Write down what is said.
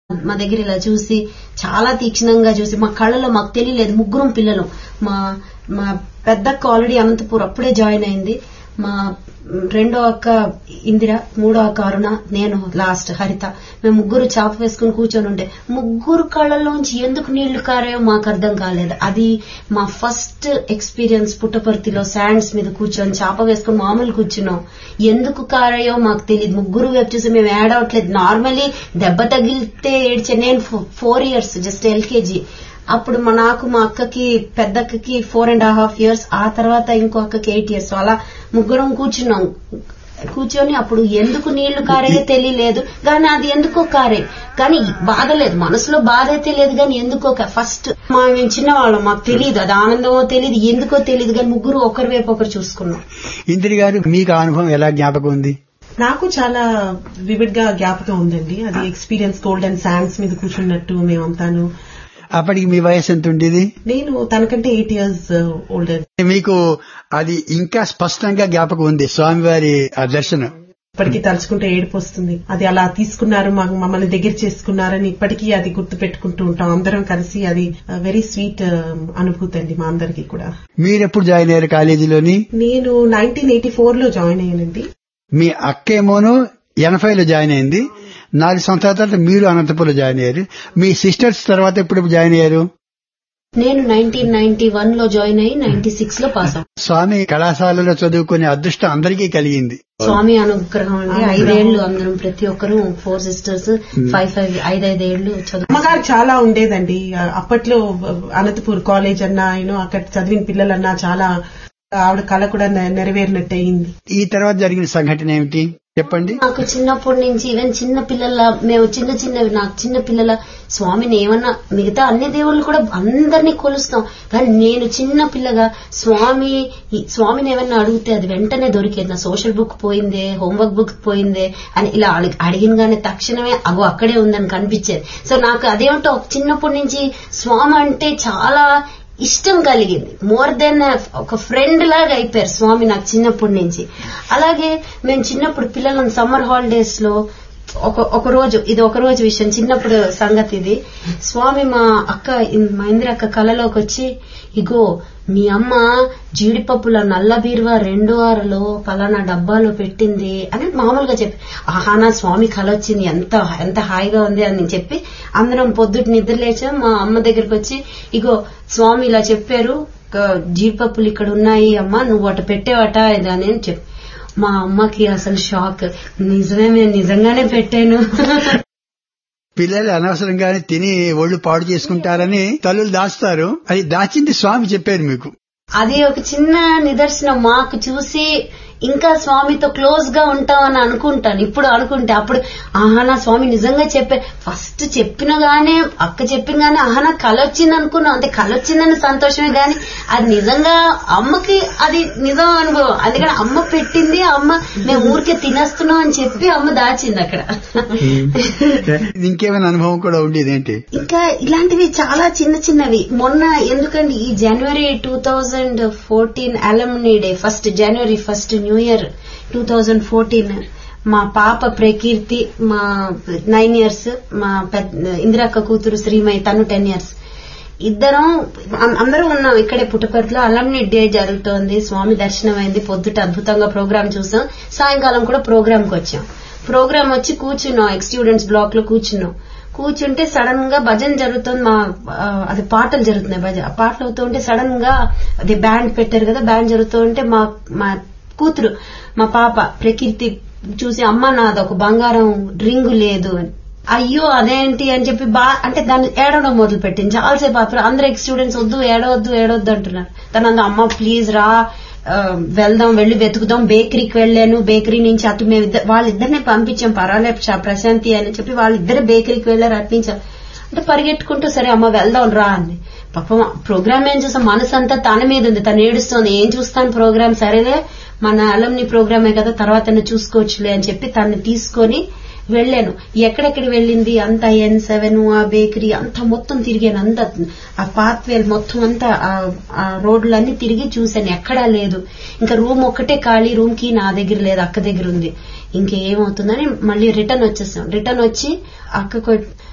మా దగ్గర ఇలా చూసి చాలా తీక్షణంగా చూసి మా కళ్ళలో మాకు తెలియలేదు ముగ్గురం పిల్లలు మా మా పెద్దక్క ఆల్రెడీ అనంతపూర్ అప్పుడే జాయిన్ అయింది మా రెండో అక్క ఇందిర మూడో అక్క అరుణ నేను లాస్ట్ హరిత మేము ముగ్గురు చాప వేసుకుని కూర్చొని ఉంటే ముగ్గురు కళ్ళల్లోంచి ఎందుకు నీళ్లు కారాయో మాకు అర్థం కాలేదు అది మా ఫస్ట్ ఎక్స్పీరియన్స్ పుట్టపర్తిలో శాండ్స్ మీద కూర్చొని చాప వేసుకుని మామూలు కూర్చున్నాం ఎందుకు కారాయో మాకు తెలియదు ముగ్గురు వైపు చూసి మేము యాడ్ అవట్లేదు నార్మలీ దెబ్బ తగిలితే ఏడ్చే నేను ఫోర్ ఇయర్స్ జస్ట్ ఎల్కేజీ అప్పుడు మా నాకు మా అక్కకి పెద్దక్కకి ఫోర్ అండ్ హాఫ్ ఇయర్స్ ఆ తర్వాత ఇంకో అక్కకి ఎయిట్ ఇయర్స్ అలా ముగ్గురం కూర్చున్నాం కూర్చొని అప్పుడు ఎందుకు నీళ్లు కారేయో తెలియలేదు కానీ అది ఎందుకో కారే కానీ బాధ లేదు మనసులో బాధ అయితే లేదు కానీ ఎందుకో ఫస్ట్ మా మేము చిన్నవాళ్ళం మాకు తెలియదు అది ఆనందమో తెలియదు ఎందుకో తెలియదు కానీ ముగ్గురు ఒకరి వైపు ఒకరు చూసుకున్నాం ఇందిరి గారు మీకు ఆ అనుభవం ఎలా జ్ఞాపకం ఉంది నాకు చాలా వివిడ్ గా జ్ఞాపకం ఉందండి అది ఎక్స్పీరియన్స్ గోల్డెన్ శాండ్స్ మీద కూర్చున్నట్టు మేమంతాను అప్పటికి మీ వయసు ఎంత ఉండేది నేను తనకంటే ఎయిట్ ఇయర్స్ ఓల్డర్ మీకు అది ఇంకా స్పష్టంగా జ్ఞాపకం ఉంది స్వామివారి ఆ దర్శనం ఇప్పటికీ తలుచుకుంటే ఏడుపు వస్తుంది అది అలా తీసుకున్నారు మాకు మమ్మల్ని దగ్గర చేసుకున్నారని ఇప్పటికీ అది గుర్తు పెట్టుకుంటూ ఉంటాం అందరం కలిసి అది వెరీ స్వీట్ అనుభూతి అండి మా అందరికీ కూడా మీరెప్పుడు జాయిన్ అయ్యారు కాలేజీలోని నేను నైన్టీన్ ఎయిటీ ఫోర్ లో జాయిన్ అయ్యానండి మీ అక్కేమోను ఎనభైలో జాయిన్ అయింది నాలుగు సంవత్సరాల తర్వాత మీరు అనంతపురంలో జాయిన్ అయ్యారు మీ సిస్టర్స్ తర్వాత ఎప్పుడు జాయిన్ అయ్యారు నేను నైన్టీన్ నైన్టీ వన్ లో జాయిన్ అయ్యి నైన్టీ సిక్స్ లో పాస్ అవుతాను స్వామి కళాశాలలో చదువుకునే అదృష్టం అందరికీ కలిగింది స్వామి అనుగ్రహం అండి ఐదేళ్లు అందరం ప్రతి ఒక్కరు ఫోర్ సిస్టర్స్ ఫైవ్ ఫైవ్ ఐదైదేళ్లు చదువు అమ్మగారు చాలా ఉండేదండి అప్పట్లో అనంతపూర్ కాలేజ్ అన్నా యూనో అక్కడ చదివిన పిల్లలన్నా చాలా ఆవిడ కళ కూడా నె- నెరవేరినట్టు అయింది ఈ తర్వాత జరిగిన సంఘటన ఏమిటి చెప్పండి నాకు చిన్నప్పటి నుంచి ఈవెన్ చిన్న పిల్లల మేము చిన్న చిన్నవి నాకు చిన్న పిల్లల స్వామిని ఏమన్నా మిగతా అన్ని దేవుళ్ళు కూడా అందరినీ కొలుస్తాం కానీ నేను చిన్న పిల్లగా స్వామి ఈ స్వామిని ఏమన్నా అడిగితే అది వెంటనే దొరికేది నా సోషల్ బుక్ పోయిందే హోంవర్క్ బుక్ పోయిందే అని ఇలా అడిగి- అడిగినగానే తక్షణమే అగో అక్కడే ఉందని కనిపించేది సో నాకు అదేమిటో చిన్నప్పటి నుంచి స్వామి అంటే చాలా ఇష్టం కలిగింది మోర్ దెన్ ఒక ఫ్రెండ్ లాగా అయిపోయారు స్వామి నాకు చిన్నప్పటి నుంచి అలాగే మేము చిన్నప్పుడు పిల్లలను సమ్మర్ హాలిడేస్ లో ఒక ఒక రోజు ఇది ఒక రోజు విషయం చిన్నప్పుడు సంగతి ఇది స్వామి మా అక్క మా ఇందిర అక్క కళలోకి వచ్చి ఇగో మీ అమ్మ జీడిపప్పుల నల్ల బీరువా రెండు వారలో పలానా డబ్బాలో పెట్టింది అని మామూలుగా చెప్పి ఆహా నా స్వామి కళ వచ్చింది ఎంత ఎంత హాయిగా ఉంది అని చెప్పి అందరం పొద్దుటి నిద్ర లేచాం మా అమ్మ దగ్గరికి వచ్చి ఇగో స్వామి ఇలా చెప్పారు "క- జీడిపప్పులు ఇక్కడ ఉన్నాయి అమ్మా నువ్వు అట పెట్టేవట ఇది అని చెప్పి మా అమ్మకి అసలు షాక్ నిజమే నేను నిజంగానే పెట్టాను పిల్లలు అనవసరంగానే తిని ఒళ్ళు పాడు చేసుకుంటారని తల్లులు దాస్తారు అది దాచింది స్వామి చెప్పారు మీకు అది ఒక చిన్న నిదర్శనం మాకు చూసి ఇంకా స్వామితో క్లోజ్ గా ఉంటామని అనుకుంటాను ఇప్పుడు అనుకుంటే అప్పుడు ఆహా నా స్వామి నిజంగా చెప్పే ఫస్ట్ చెప్పినగానే అక్క చెప్పినగానే ఆహా నా కళ వచ్చింది అనుకున్నాం అంటే కళ వచ్చిందని సంతోషమే గాని అది నిజంగా అమ్మకి అది నిజం అనుభవం అందుకని అమ్మ పెట్టింది అమ్మ మేము ఊరికే తినేస్తున్నాం అని చెప్పి అమ్మ దాచింది అక్కడ ఇంకేమైనా అనుభవం కూడా ఉండేది ఏంటి ఇంకా ఇలాంటివి చాలా చిన్న చిన్నవి మొన్న ఎందుకండి ఈ January two thousand fourteen alumni day first January first new year two thousand fourteen మా పాప ప్రకీర్తి మా నైన్ ఇయర్స్ మా పెద్ద ఇందిరక్క కూతురు శ్రీమయి తను టెన్ ఇయర్స్ ఇద్దరం అం- అందరం ఉన్నాం ఇక్కడే పుట్టపర్తిలో అలమ్ని డే జరుగుతోంది స్వామి దర్శనం అయింది పొద్దుట అద్భుతంగా ప్రోగ్రామ్ చూసాం సాయంకాలం కూడా ప్రోగ్రామ్ కి వచ్చాం ప్రోగ్రామ్ వచ్చి కూర్చున్నాం ఎక్స్ స్టూడెంట్స్ బ్లాక్ లో కూర్చున్నాం కూర్చుంటే సడన్ గా భజన జరుగుతుంది మా ఆ, అది పాటలు జరుగుతున్నాయి భజన ఆ పాటలు అవుతూ ఉంటే సడన్ గా అది బ్యాండ్ పెట్టారు కదా బ్యాండ్ జరుగుతూ ఉంటే మా మా కూతురు మా పాప ప్రకీర్తి చూసి అమ్మ నాది ఒక బంగారం రింగు లేదు అని అయ్యో అదేంటి అని చెప్పి బా అంటే దాన్ని ఏడవడం మొదలు పెట్టింది చాలాసేపు అప్పుడు అందరు ఎక్స్ స్టూడెంట్స్ వద్దు ఏడవద్దు ఏడవద్దు అంటున్నారు తను అందు అమ్మ ప్లీజ్ రా ఆ, వెళ్దాం వెళ్లి వెతుకుదాం బేకరీకి వెళ్ళాను బేకరీ నుంచి అటు మేము ఇద్దరు వాళ్ళిద్దరినే పంపించాం పర్వాలేదు షా- ప్రశాంతి అని చెప్పి వాళ్ళిద్దరే బేకరీకి వెళ్ళారు అటు నుంచి అంటే పరిగెట్టుకుంటూ సరే అమ్మ వెళ్దాం రా అంది పాపం ప్రోగ్రామ్ ఏం చూసాం మనసు అంతా తన మీద ఉంది తను ఏడుస్తోంది ఏం చూస్తాను ప్రోగ్రామ్ సరేలే మన అలంని ప్రోగ్రామే కదా తర్వాత చూసుకోవచ్చులే అని చెప్పి తను తీసుకొని వెళ్ళాను ఎక్కడెక్కడ వెళ్ళింది అంత ఎన్ సెవెన్ ఆ బేకరీ అంతా మొత్తం తిరిగాను అంత ఆ పాత్వేల్ మొత్తం అంతా ఆ- ఆ రోడ్లన్నీ తిరిగి చూశాను ఎక్కడా లేదు ఇంకా రూమ్ ఒక్కటే ఖాళీ రూమ్ కి నా దగ్గర లేదు అక్క దగ్గర ఉంది ఇంకేమవుతుందని మళ్ళీ రిటర్న్ వచ్చేసాం రిటర్న్ వచ్చి అక్కకు